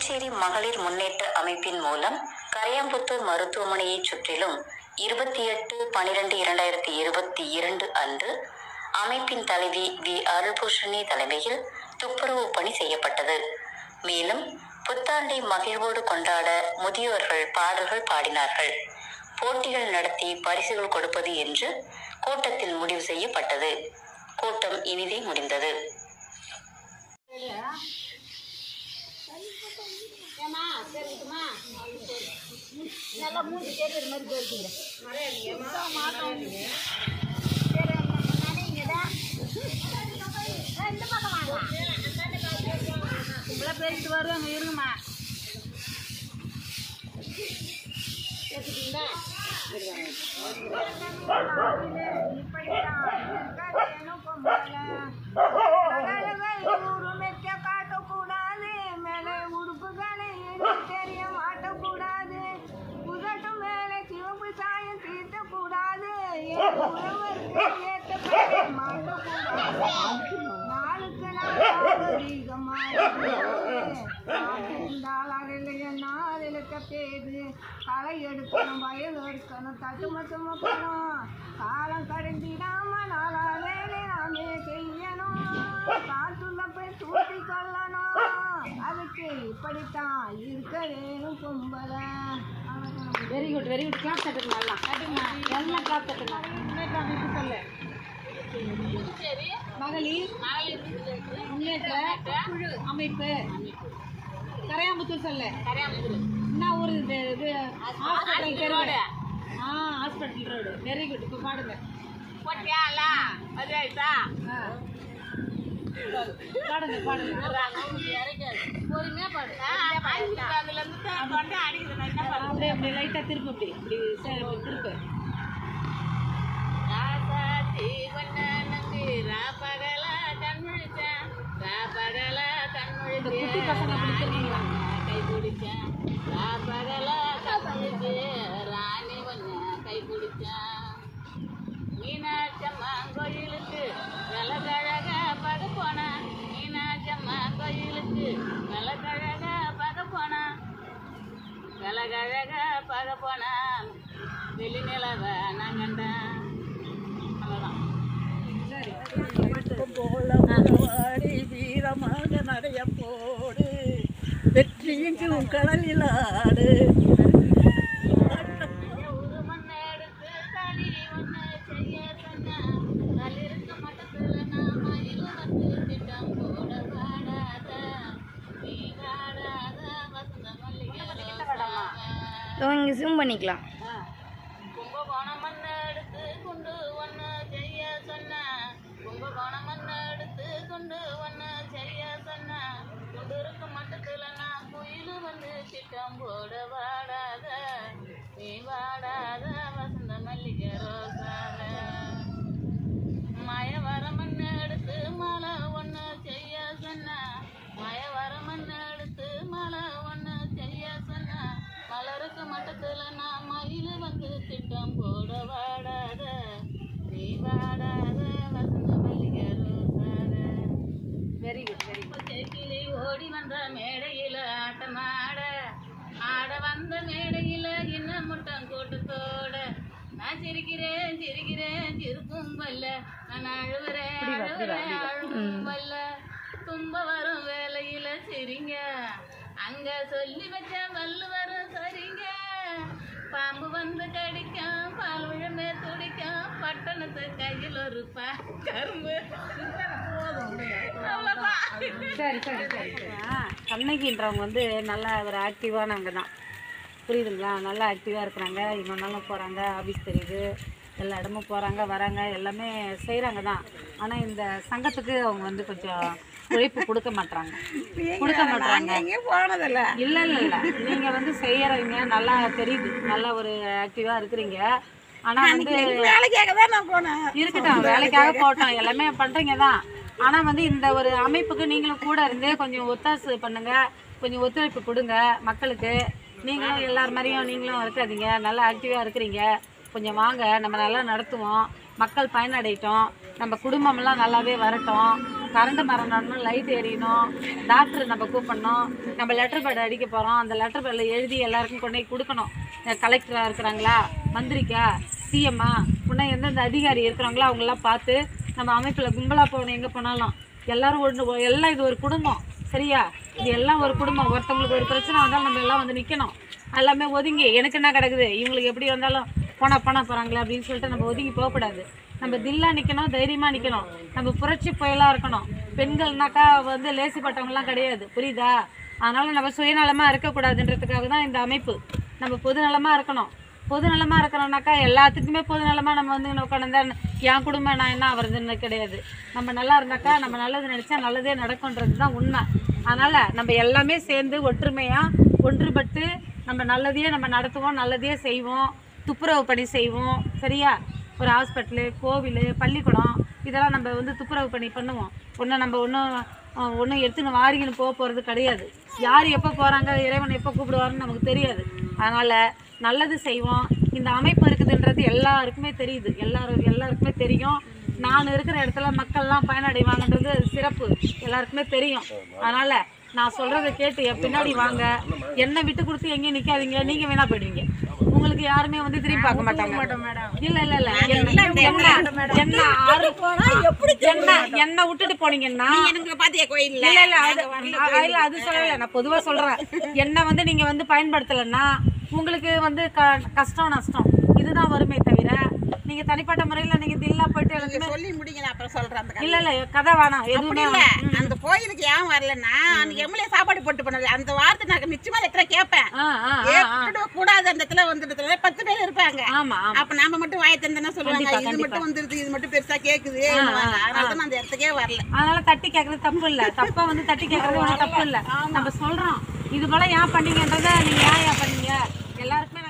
புதுச்சேரி மகளிர் முன்னேற்ற அமைப்பின் மூலம் கரையாம்புத்தூர் மருத்துவமனையைச் சுற்றிலும் இருபத்தி எட்டு பனிரெண்டு இரண்டாயிரத்தி இருபத்தி இரண்டு அன்று அமைப்பின் தலைவி வி அருள்பூஷணி தலைமையில் துப்புரவு பணி செய்யப்பட்டது மேலும் புத்தாண்டை மகிழ்வோடு கொண்டாட முதியோர்கள் பாடல்கள் பாடினார்கள் போட்டிகள் நடத்தி பரிசுகள் கொடுப்பது என்று கூட்டத்தில் முடிவு செய்யப்பட்டது கூட்டம் இனிதே முடிந்தது பேசிட்டு வருவாங்க இருங்கம்மா காட்டக்கூடாது மேலே உடுப்புகளை தெரிய மாட்டக்கூடாது புகட்டும் மேலே சிவப்பு சாயம் தீட்டக்கூடாது ஏற்ற மாட்டக்கூடாது நாளுக்கு நாள் பேது களை எடுக்கணும் வயல் எடுக்கணும் தட்டு மட்டும் வைக்கணும் காலம் கடந்திடாம நாளா வேலை நாமே செய்யணும் காட்டுள்ள போய் தூட்டி கொள்ளணும் அதுக்கு இப்படித்தான் இருக்க வேணும் கும்பலை very good very good clap தட்டுங்க நல்லா தட்டுங்க எல்லாம் கிளாப் தட்டுங்க முன்னேற்ற அமைப்பு சொல்லு மகளிர் முன்னேற்ற குழு அமைப்பு கரையாம்புத்தூர் சொல்லு என்ன ஊர் இது இது ஹாஸ்பிட்டல் தெரு ஆ ஹாஸ்பிட்டல் ரோடு வெரி குட் இப்போ பாடுங்க ஆ. பாடுங்க பாடுங்க பொறுமையா பாடு அப்படியே அப்படியே லைட்டா திருப்பு அப்படி இப்படி சரி, இப்படி திருப்பு இந்த குட்டி பசங்க அப்படி திரும்பிங்களா கை பிடிச்சேன் பகல கவிழ்ந்து ராணி ஒன்று கை பிடிச்சேன் மீனாட்சம்மா கோயிலுக்கு விலகழக பக போனேன் மீனாட்சம்மா கோயிலுக்கு விலகழக பக போனேன் விலகழக பக போனேன் வெளி நிலவ நான் கண்டேன் அவ்வளோதான் வாடி வீரமாக நடைய போடு வெற்றியும் கடலில் ஆடு ஒரு மண்ணை எடுத்து களி ஒண்ணு செய்ய சொன்னேன். கல்லிருக்க மட்டத்துல நான் மயில் வந்து திட்டம் போட வாடாத. நீ வாடாத வசந்த மல்லிகை ரோசாவே. இங்கே ஜூம் பண்ணிக்கலாம் கும்பகோணம் மண்ணை எடுத்து கொண்டு ஒண்ணு செய்ய சொன்னேன். கும்பகோணம் மண்ணை எடுத்து கொண்டு ஒண்ணு செய்ய சொன்னேன். கொண்டு இருக்க மட்டத்துல நான் குயில் வந்து திட்டம் போட வாடாத நீ வாடாத வசந்த மல்லிகை ரோசாவே மய வரமண்ணு எடுத்து மலை ஒன்று செய்ய சொன்ன மய வரமண்ணு எடுத்து மலை ஒன்று செய்ய சொன்ன மலருக்கு மட்டத்தில் நான் மயில் வந்து திட்டம் போட வாடாத நீ வாடாத வசந்த மல்லிகை ரோசாத வெரி குட் வெரி குட் கிளி ஓடி வந்த மேடையில ஆட்டமாட ஆட வந்த மேடையில இன்னும் முட்டம் கூட்டத்தோட நான் சிரிக்கிறேன் சிரிக்கிறேன் சிரிப்பும் வல்ல நான் அழுவுறேன் அழுவுறேன் அழுவும் வல்ல தும்ப வரும் வேலையில சிரிங்க அங்க சொல்லி வச்ச வல்லு வரும் சரிங்க பாம்பு வந்து கடிக்கும் பால் விழமே துடிக்கும் பட்டணத்து கையில் ஒரு பா கரும்பு அவ்வளோதான் சரி சரி சரி சரி ஆ கண்ணகின்றவங்க வந்து நல்லா ஒரு ஆக்டிவானவங்க தான் புரியுதுங்களா நல்லா ஆக்டிவாக இருக்கிறாங்க இவங்க நல்லா போகிறாங்க ஆஃபீஸ் தெரியுது எல்லா இடமும் போகிறாங்க வராங்க எல்லாமே செய்கிறாங்க தான் ஆனால் இந்த சங்கத்துக்கு அவங்க வந்து கொஞ்சம் உழைப்பு கொடுக்க மாட்றாங்க கொடுக்க மாட்றாங்க எங்கேயும் போனதில்ல இல்லை இல்லை இல்லை நீங்கள் வந்து செய்யறீங்க நல்லா தெரியுது நல்லா ஒரு ஆக்டிவாக இருக்கிறீங்க ஆனால் வந்து வேலைக்காக தான் நான் போனேன் இருக்கட்டும் வேலைக்காக போட்டோம் எல்லாமே பண்றீங்க தான் ஆனா வந்து இந்த ஒரு அமைப்புக்கு நீங்களும் கூட இருந்து கொஞ்சம் ஒத்தாசு பண்ணுங்க கொஞ்சம் ஒத்துழைப்பு கொடுங்க மக்களுக்கு நீங்களும் எல்லார் மாதிரியும் நீங்களும் இருக்காதீங்க நல்லா ஆக்டிவா இருக்கிறீங்க கொஞ்சம் வாங்க நம்ம நல்லா நடத்துவோம் மக்கள் பயனடையட்டும் நம்ம குடும்பமெல்லாம் நல்லாவே வரட்டும் கரண்ட் மரம் நடணும் லைட் எரியணும் டாக்டர் நம்ம கூப்பிடணும் நம்ம லெட்டர் பேட் அடிக்க போகிறோம் அந்த லெட்டர் பேடில் எழுதி எல்லாருக்கும் கொண்டு போய் கொடுக்கணும் கலெக்டராக இருக்கிறாங்களா மந்திரிக்கா சிஎம்மா இன்னும் எந்தெந்த அதிகாரி இருக்கிறாங்களோ அவங்களாம் பார்த்து நம்ம அமைப்பில் கும்பலாக போகணும் எங்கே போனாலும் எல்லாரும் ஒன்று எல்லாம் இது ஒரு குடும்பம் சரியா இது எல்லாம் ஒரு குடும்பம் ஒருத்தவங்களுக்கு ஒரு பிரச்சனை வந்தாலும் நம்ம எல்லாம் வந்து நிற்கணும் எல்லாமே ஒதுங்கி எனக்கு என்ன கிடக்குது இவங்களுக்கு எப்படி வந்தாலும் போனா போனா போகிறாங்களே அப்படின்னு சொல்லிட்டு நம்ம ஒதுங்கி போகக்கூடாது நம்ம தில்லா நிற்கணும் தைரியமாக நிற்கணும் நம்ம புரட்சி புயலாக இருக்கணும் பெண்கள்னாக்கா வந்து லேசிப்பட்டவங்கலாம் கிடையாது புரியுதா அதனால் நம்ம சுயநலமாக இருக்கக்கூடாதுன்றதுக்காக தான் இந்த அமைப்பு நம்ம பொதுநலமாக இருக்கணும் பொதுநலமாக இருக்கிறோம்னாக்கா எல்லாத்துக்குமே பொதுநலமாக நம்ம வந்து உட்காந்துருந்தா என் குடும்பம் நான் என்ன ஆகுறதுன்னு கிடையாது நம்ம நல்லா இருந்தாக்கா நம்ம நல்லது நினச்சா நல்லதே நடக்கும்ன்றது தான் உண்மை அதனால் நம்ம எல்லாமே சேர்ந்து ஒற்றுமையாக ஒன்றுபட்டு நம்ம நல்லதையே நம்ம நடத்துவோம் நல்லதையே செய்வோம் துப்புரவு பணி செய்வோம் சரியா ஒரு ஹாஸ்பிட்டலு கோவில் பள்ளிக்கூடம் இதெல்லாம் நம்ம வந்து துப்புரவு பணி பண்ணுவோம் ஒன்றும் நம்ம ஒன்றும் ஒன்றும் எடுத்துன்னு வாரிக்கின்னு போக போகிறது கிடையாது யார் எப்போ போகிறாங்க இறைவன் எப்போ கூப்பிடுவாருன்னு நமக்கு தெரியாது அதனால் நல்லது செய்வோம் இந்த அமைப்பு இருக்குதுன்றது எல்லாருக்குமே தெரியுது எல்லாரும் எல்லாருக்குமே தெரியும் நான் இருக்கிற இடத்துல மக்கள்லாம் பயனடைவாங்கன்றது சிறப்பு எல்லாருக்குமே தெரியும் அதனால் நான் சொல்கிறத கேட்டு என் பின்னாடி வாங்க என்னை விட்டு கொடுத்து எங்கேயும் நிற்காதீங்க நீங்கள் வேணா போயிடுவீங்க உங்களுக்கு யாருமே வந்து திரும்பி பார்க்க மாட்டாங்க இல்ல இல்ல இல்ல என்ன என்ன என்ன ஆறு என்ன என்ன விட்டுட்டு போனீங்கன்னா எனக்கு பாத்தியா கோயில் இல்ல இல்ல அது அ- இல்ல அது சொல்லல நான் பொதுவா சொல்றேன் என்ன வந்து நீங்க வந்து பயன்படுத்தலைன்னா உங்களுக்கு வந்து க- கஷ்டம் நஷ்டம் இதுதான் வருமே தவிர நீங்க தனிப்பட்ட முறையில நீங்க தில்லா போயிட்டு எல்லாத்தையுமே சொல்லி முடிங்க நான் அப்புறம் சொல்றேன் அந்த கதை. இல்ல இல்ல கதை வேணாம் அப்படி எதுவுமே இல்ல வேணாம். அந்த கோயிலுக்கு ஏன் வரலன்னா அன்னைக்கு எம்எல்ஏ சாப்பாடு போட்டு பண்ணல அந்த வார்த்தை நான் நிச்சயமா எத்தனை கேட்பேன் ஆ, ஆ, ஆ, ஆ. எப்படி கூடாது அந்த இடத்துல வந்துடுறதுல பத்து பேர் இருப்பாங்க ஆமா ஆமா அப்ப நாம மட்டும் வாயை திறந்தா சொல்லுவாங்க கண்டிப்பா, இது கண்டிப்பா. மட்டும் வந்துருது இது மட்டும் பெருசா கேக்குது அதனால தான் நான் அந்த இடத்துக்கே வரல அதனால தட்டி கேட்கறது தப்பு இல்ல தப்பா வந்து தட்டி கேட்கறது ஒன்றும் தப்பு இல்ல நம்ம சொல்றோம் இது போல ஏன் பண்ணீங்கன்றத நீங்க ஏன் ஏன் பண்ணீங்க எல்லாருக்குமே